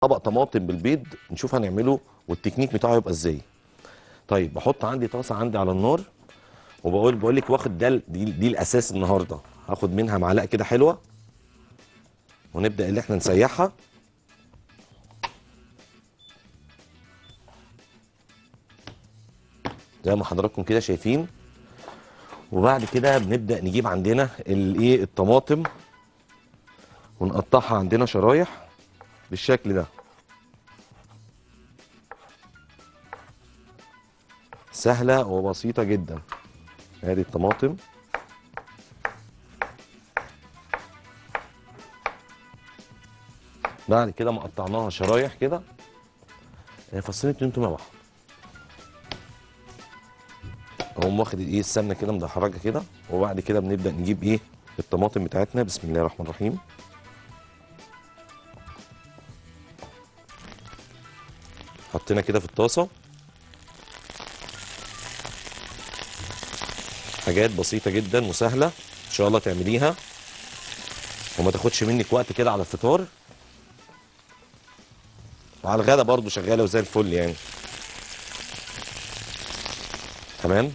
طبق طماطم بالبيض نشوف هنعمله والتكنيك بتاعه يبقى ازاي طيب بحط عندي طاسه عندي على النار وبقول بقول لك واخد ده دي, دي الاساس النهارده هاخد منها معلقه كده حلوه ونبدا اللي احنا نسيحها زي ما حضراتكم كده شايفين وبعد كده بنبدا نجيب عندنا الايه الطماطم ونقطعها عندنا شرايح بالشكل ده سهله وبسيطه جدا ادي الطماطم بعد كده ما قطعناها شرايح كده فصين اتنين تومه واحده اقوم واخد الايه السمنه كده مدحرجه كده وبعد كده بنبدا نجيب ايه الطماطم بتاعتنا بسم الله الرحمن الرحيم حطينا كده في الطاسه حاجات بسيطه جدا وسهله ان شاء الله تعمليها وما تاخدش منك وقت كده على الفطار وعلى الغدا برضو شغاله وزي الفل يعني تمام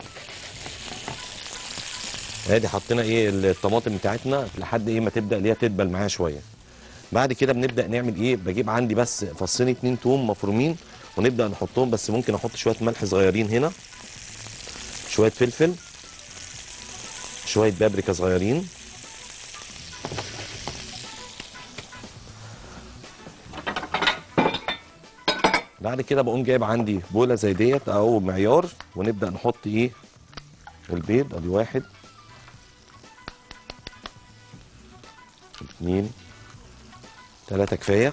ادي حطينا ايه الطماطم بتاعتنا لحد ايه ما تبدا اللي هي تدبل معاها شويه بعد كده بنبدا نعمل ايه بجيب عندي بس فصين اتنين توم مفرومين ونبدا نحطهم بس ممكن احط شويه ملح صغيرين هنا شويه فلفل شويه بابريكا صغيرين بعد كده بقوم جايب عندي بوله زي ديت او معيار ونبدا نحط ايه البيض ادي واحد اتنين تلاتة كفاية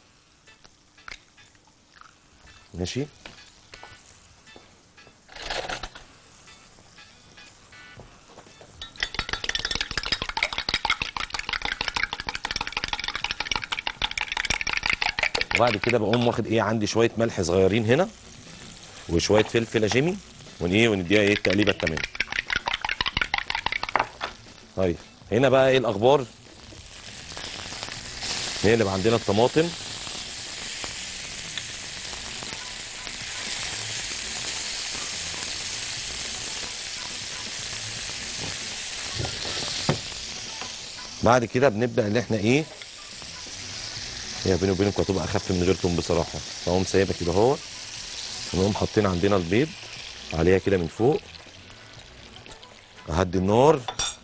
ماشي وبعد كده بقوم واخد ايه عندي شويه ملح صغيرين هنا وشويه فلفل جيمي ونيه ونديها ايه التقليبه التمام طيب هنا بقى ايه الاخبار نقلب عندنا الطماطم بعد كده بنبدا ان احنا ايه هي بيني وبينكم هتبقى اخف من غير توم بصراحه فاقوم سايبها كده اهو ونقوم حاطين عندنا البيض عليها كده من فوق اهدي النار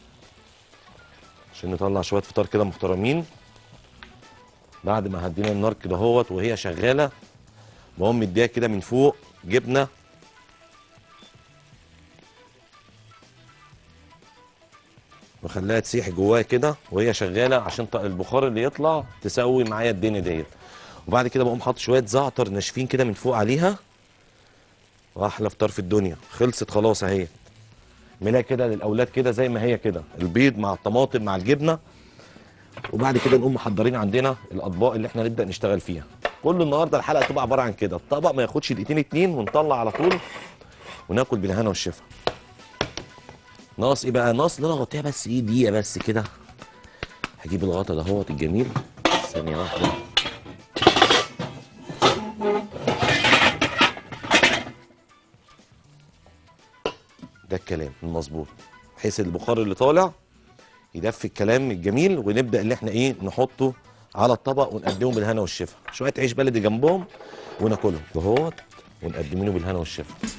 عشان نطلع شويه فطار كده محترمين بعد ما هدينا النار كده اهوت وهي شغاله بقوم مديها كده من فوق جبنه وخليها تسيح جواها كده وهي شغاله عشان ط- البخار اللي يطلع تسوي معايا الدنيا ديت وبعد كده بقوم حاطط شويه زعتر ناشفين كده من فوق عليها واحلى فطار في الدنيا خلصت خلاص اهي اعملها كده للاولاد كده زي ما هي كده البيض مع الطماطم مع الجبنه وبعد كده نقوم محضرين عندنا الاطباق اللي احنا نبدا نشتغل فيها كل النهارده الحلقه تبقى عباره عن كده الطبق ما ياخدش دقيقتين اتنين ونطلع على طول وناكل بالهنا والشفا ناقص ايه بقى ناقص ان انا اغطيها بس ايه دقيقه بس كده هجيب الغطا دهوت الجميل ثانيه واحده ده الكلام المظبوط بحيث البخار اللي طالع يدفي الكلام الجميل ونبدا اللي احنا ايه نحطه على الطبق ونقدمه بالهنا والشفا شويه عيش بلدي جنبهم وناكلهم دهوت ونقدمينه بالهنا والشفا